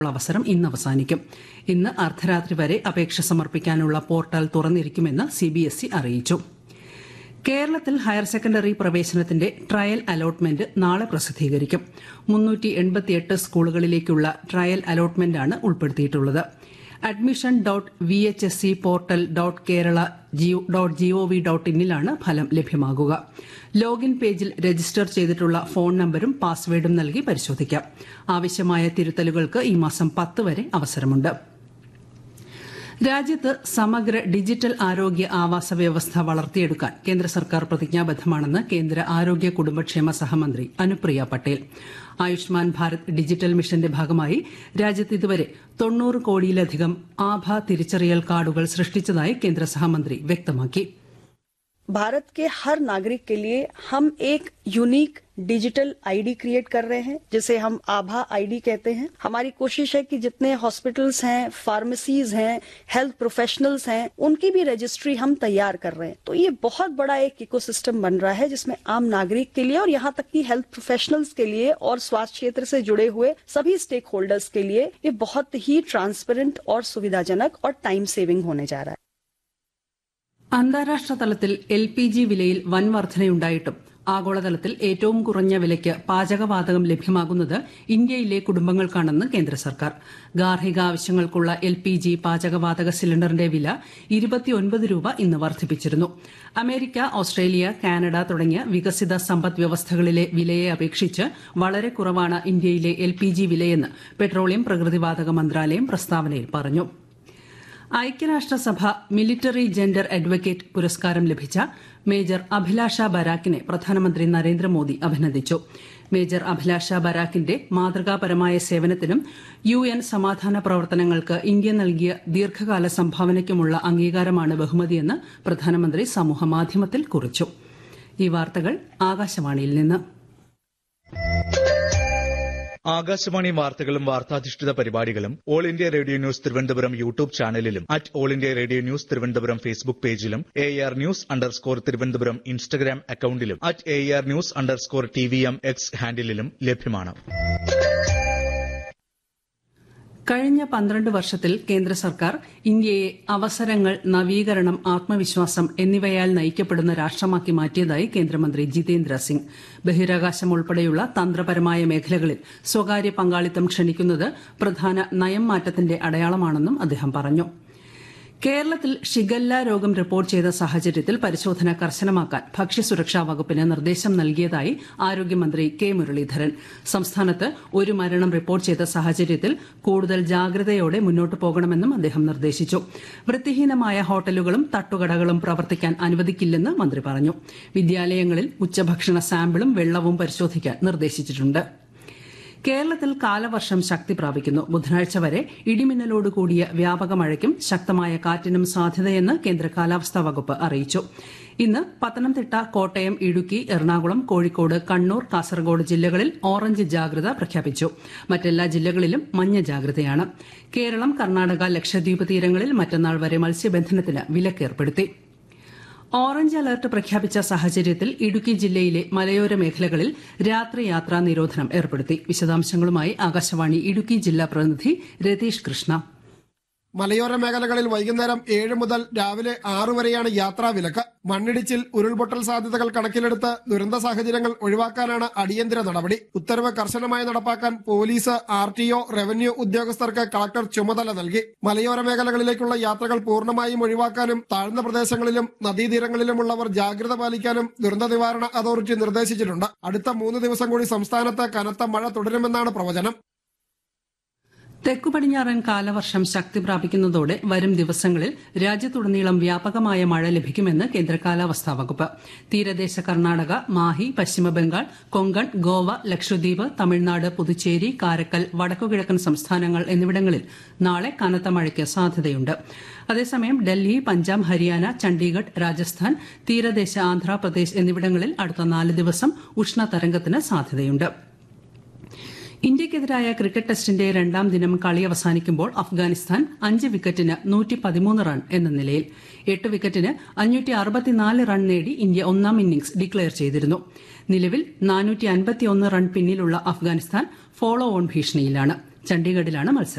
അവസരം ഇന്ന് അവസാനിക്കും ഇന്ന് അർദ്ധരാത്രി വരെ അപേക്ഷ സമർപ്പിക്കാനുള്ള പോർട്ടൽ തുറന്നിരിക്കുമെന്ന് സിബിഎസ്ഇ അറിയിച്ചു കേരളത്തിൽ ഹയർ സെക്കൻഡറി പ്രവേശനത്തിന്റെ ട്രയൽ അലോട്ട്മെന്റ് നാളെ പ്രസിദ്ധീകരിക്കും മുന്നൂറ്റി എൺപത്തിയെട്ട് സ്കൂളുകളിലേക്കുള്ള ട്രയൽ അലോട്ട്മെന്റാണ് ഉൾപ്പെടുത്തിയിട്ടുള്ളത് admission dot V H S C portal dot Kerala dot GOV dot ഇന്നിലാണ് ഫലം ലഭ്യമാകുക ലോഗിൻ പേജിൽ രജിസ്റ്റർ ചെയ്തിട്ടുള്ള ഫോൺ നമ്പരും പാസ്വേഡും നൽകി പരിശോധിക്കാം ആവശ്യമായ തിരുത്തലുകൾക്ക് ഈ മാസം പത്ത് വരെ അവസരമുണ്ട് രാജ്യത്ത് സമഗ്ര ഡിജിറ്റൽ ആരോഗ്യ ആവാസ വ്യവസ്ഥ വളർത്തിയെടുക്കാൻ കേന്ദ്ര സർക്കാർ പ്രതിജ്ഞാബദ്ധമാണെന്ന് കേന്ദ്ര ആരോഗ്യ കുടുംബക്ഷേമ സഹമന്ത്രി അനുപ്രിയ പട്ടേൽ ആയുഷ്മാൻ ഭാരത് ഡിജിറ്റൽ മിഷന്റെ ഭാഗമായി രാജ്യത്ത് ഇതുവരെ തൊണ്ണൂറ് കോടിയിലധികം ആഭ തിരിച്ചറിയൽ കാർഡുകൾ സൃഷ്ടിച്ചതായി കേന്ദ്ര സഹമന്ത്രി വ്യക്തമാക്കി भारत के हर नागरिक के लिए हम एक यूनिक डिजिटल आईडी क्रिएट कर रहे हैं जिसे हम आभा आईडी कहते हैं हमारी कोशिश है कि जितने हॉस्पिटल्स हैं फार्मेसीज हैं हेल्थ प्रोफेशनल्स हैं उनकी भी रजिस्ट्री हम तैयार कर रहे हैं तो ये बहुत बड़ा एक इकोसिस्टम बन रहा है जिसमें आम नागरिक के लिए और यहाँ तक कि हेल्थ प्रोफेशनल्स के लिए और स्वास्थ्य क्षेत्र से जुड़े हुए सभी स्टेक होल्डर्स के लिए ये बहुत ही ट्रांसपेरेंट और सुविधाजनक और टाइम सेविंग होने जा रहा है അന്താരാഷ്ട്ര തലത്തിൽ എൽ പി ജി വിലയിൽ വൻ വർധനയുണ്ടായിട്ടും ആഗോളതലത്തിൽ ഏറ്റവും കുറഞ്ഞ വിലയ്ക്ക് പാചകവാതകം ലഭ്യമാകുന്നത് ഇന്ത്യയിലെ കുടുംബങ്ങൾക്കാണെന്ന് കേന്ദ്ര സർക്കാർ ഗാർഹിക ആവശ്യങ്ങൾക്കുള്ള എൽ പി ജി പാചകവാതക സിലിണ്ടറിന്റെ വില ഇരുപത്തിയൊൻപത് രൂപ ഇന്ന് വർദ്ധിപ്പിച്ചിരുന്നു അമേരിക്ക ഓസ്ട്രേലിയ കാനഡ തുടങ്ങിയ വികസിത സമ്പദ് വ്യവസ്ഥകളിലെ വിലയെ അപേക്ഷിച്ച് വളരെ കുറവാണ് ഇന്ത്യയിലെ എൽ പി ജി വിലയെന്ന് പെട്രോളിയം പ്രകൃതിവാതക മന്ത്രാലയം പ്രസ്താവനയിൽ പറഞ്ഞു ഐക്യരാഷ്ട്രസഭ മിലിറ്ററി ജെൻഡർ അഡ്വക്കേറ്റ് പുരസ്കാരം ലഭിച്ച മേജർ അഭിലാഷ ബരാക്കിനെ പ്രധാനമന്ത്രി നരേന്ദ്രമോദി അഭിനന്ദിച്ചു മേജർ അഭിലാഷ ബരാക്കിന്റെ മാതൃകാപരമായ സേവനത്തിനും യു എൻ സമാധാന പ്രവർത്തനങ്ങൾക്ക് ഇന്ത്യ നൽകിയ ദീർഘകാല സംഭാവനയ്ക്കുമുള്ള അംഗീകാരമാണ് ബഹുമതിയെന്ന് പ്രധാനമന്ത്രി സമൂഹമാധ്യമത്തിൽ കുറിച്ചു ഈ വാർത്തകൾ ആകാശവാണിയിൽ നിന്ന് ആകാശവാണി വാർത്തകളും വാർത്താധിഷ്ഠിത പരിപാടികളും all India radio news Thiruvananthapuram YouTube ചാനലിലും at all India radio news Thiruvananthapuram Facebook പേജിലും A R news underscore Thiruvananthapuram Instagram അക്കൌണ്ടിലും at A R news underscore T V M X ഹാൻഡിലും ലഭ്യമാണ് കഴിഞ്ഞ പന്ത്രണ്ട് വർഷത്തിൽ കേന്ദ്ര സർക്കാർ ഇന്ത്യയെ അവസരങ്ങൾ നവീകരണം ആത്മവിശ്വാസം എന്നിവയാൽ നയിക്കപ്പെടുന്ന രാഷ്ട്രമാക്കി മാറ്റിയതായി കേന്ദ്രമന്ത്രി ജിതേന്ദ്ര സിംഗ് ബഹിരാകാശം ഉൾപ്പെടെയുള്ള തന്ത്രപരമായ മേഖലകളിൽ സ്വകാര്യ പങ്കാളിത്തം ക്ഷണിക്കുന്നത് പ്രധാന നയം മാറ്റത്തിന്റെ അടയാളമാണെന്നും അദ്ദേഹം പറഞ്ഞു കേരളത്തിൽ ഷിഗല്ല രോഗം റിപ്പോർട്ട് ചെയ്ത സാഹചര്യത്തിൽ പരിശോധന കർശനമാക്കാൻ ഭക്ഷ്യസുരക്ഷാ വകുപ്പിന് നിർദ്ദേശം നൽകിയതായി ആരോഗ്യമന്ത്രി കെ മുരളീധരൻ സംസ്ഥാനത്ത് ഒരു മരണം റിപ്പോർട്ട് ചെയ്ത സാഹചര്യത്തിൽ കൂടുതൽ ജാഗ്രതയോടെ മുന്നോട്ട് പോകണമെന്നും അദ്ദേഹം നിർദ്ദേശിച്ചു വൃത്തിഹീനമായ ഹോട്ടലുകളും തട്ടുകടകളും പ്രവർത്തിക്കാൻ അനുവദിക്കില്ലെന്ന് മന്ത്രി പറഞ്ഞു വിദ്യാലയങ്ങളിൽ ഉച്ചഭക്ഷണ സാമ്പിളും വെള്ളവും പരിശോധിക്കാൻ നിർദ്ദേശിച്ചിട്ടുണ്ട് കേരളത്തിൽ കാലവർഷം ശക്തി പ്രാപിക്കുന്നു ബുധനാഴ്ച വരെ ഇടിമിന്നലോട് കൂടിയ വ്യാപക മഴയ്ക്കും ശക്തമായ കാറ്റിനും സാധ്യതയെന്ന് കേന്ദ്ര കാലാവസ്ഥാ വകുപ്പ് അറിയിച്ചു ഇന്ന് പത്തനംതിട്ട കോട്ടയം ഇടുക്കി എറണാകുളം കോഴിക്കോട് കണ്ണൂർ കാസർഗോഡ് ജില്ലകളിൽ ഓറഞ്ച് ജാഗ്രത പ്രഖ്യാപിച്ചു മറ്റെല്ലാ ജില്ലകളിലും മഞ്ഞ ജാഗ്രതയാണ് കേരളം കർണാടക ലക്ഷദ്വീപ് തീരങ്ങളിൽ മറ്റന്നാൾ വരെ മത്സ്യബന്ധനത്തിന് വിലക്കേർപ്പെടുത്തി ഓറഞ്ച് അലർട്ട് പ്രഖ്യാപിച്ച സാഹചര്യത്തിൽ ഇടുക്കി ജില്ലയിലെ മലയോര മേഖലകളിൽ രാത്രി യാത്രാ നിരോധനം ഏർപ്പെടുത്തി വിശദാംശങ്ങളുമായി ആകാശവാണി ഇടുക്കി ജില്ലാ പ്രതിനിധി രതീഷ് കൃഷ്ണ മലയോര മേഖലകളിൽ വൈകുന്നേരം ഏഴ് മുതൽ രാവിലെ ആറു വരെയാണ് യാത്രാ വിലക്ക് മണ്ണിടിച്ചിൽ ഉരുൾപൊട്ടൽ സാധ്യതകൾ കണക്കിലെടുത്ത് ദുരന്ത സാഹചര്യങ്ങൾ ഒഴിവാക്കാനാണ് അടിയന്തര നടപടി ഉത്തരവ് കർശനമായി നടപ്പാക്കാൻ police R T O revenue ഉദ്യോഗസ്ഥർക്ക് കളക്ടർ ചുമതല നൽകി മലയോര മേഖലകളിലേക്കുള്ള യാത്രകൾ പൂർണ്ണമായും ഒഴിവാക്കാനും താഴ്ന്ന പ്രദേശങ്ങളിലും നദീതീരങ്ങളിലുമുള്ളവർ ജാഗ്രത പാലിക്കാനും ദുരന്ത നിവാരണ അതോറിറ്റി നിർദ്ദേശിച്ചിട്ടുണ്ട് അടുത്ത മൂന്ന് ദിവസം കൂടി സംസ്ഥാനത്ത് കനത്ത മഴ തുടരുമെന്നാണ് പ്രവചനം തെക്കു പടിഞ്ഞാറൻ കാലവർഷം ശക്തി പ്രാപിക്കുന്നതോടെ വരും ദിവസങ്ങളിൽ രാജ്യത്തുടനീളം വ്യാപകമായ മഴ ലഭിക്കുമെന്ന് കേന്ദ്ര കാലാവസ്ഥാ വകുപ്പ് തീരദേശ കർണാടക മാഹി പശ്ചിമബംഗാൾ കൊങ്കൺ ഗോവ ലക്ഷദ്വീപ് തമിഴ്നാട് പുതുച്ചേരി കാരക്കൽ വടക്കുകിഴക്കൻ സംസ്ഥാനങ്ങൾ എന്നിവിടങ്ങളിൽ നാളെ കനത്ത മഴയ്ക്ക് സാധ്യതയുണ്ട് അതേസമയം ഡൽഹി പഞ്ചാബ് ഹരിയാന ചണ്ഡീഗഡ് രാജസ്ഥാൻ തീരദേശ ആന്ധ്രാപ്രദേശ് എന്നിവിടങ്ങളിൽ അടുത്ത നാല് ദിവസം ഉഷ്ണതരംഗത്തിന് സാധ്യതയുണ്ട് ഇന്ത്യയ്ക്കെതിരായ ക്രിക്കറ്റ് ടെസ്റ്റിന്റെ രണ്ടാം ദിനം കളി അവസാനിക്കുമ്പോൾ അഫ്ഗാനിസ്ഥാൻ അഞ്ച് വിക്കറ്റിന് നൂറ്റി പതിമൂന്ന് റൺ എന്ന നിലയിൽ എട്ട് വിക്കറ്റിന് അഞ്ഞൂറ്റി അറുപത്തിനാല് റൺ നേടി ഇന്ത്യ ഒന്നാം ഇന്നിംഗ്സ് ഡിക്ലയർ ചെയ്തിരുന്നു നിലവിൽ നാനൂറ്റി അൻപത്തിയൊന്ന് റൺ പിന്നിലുള്ള അഫ്ഗാനിസ്ഥാൻ ഫോളോ ഓൺ ഭീഷണിയിലാണ് ചണ്ഡീഗഡിലാണ് മത്സരം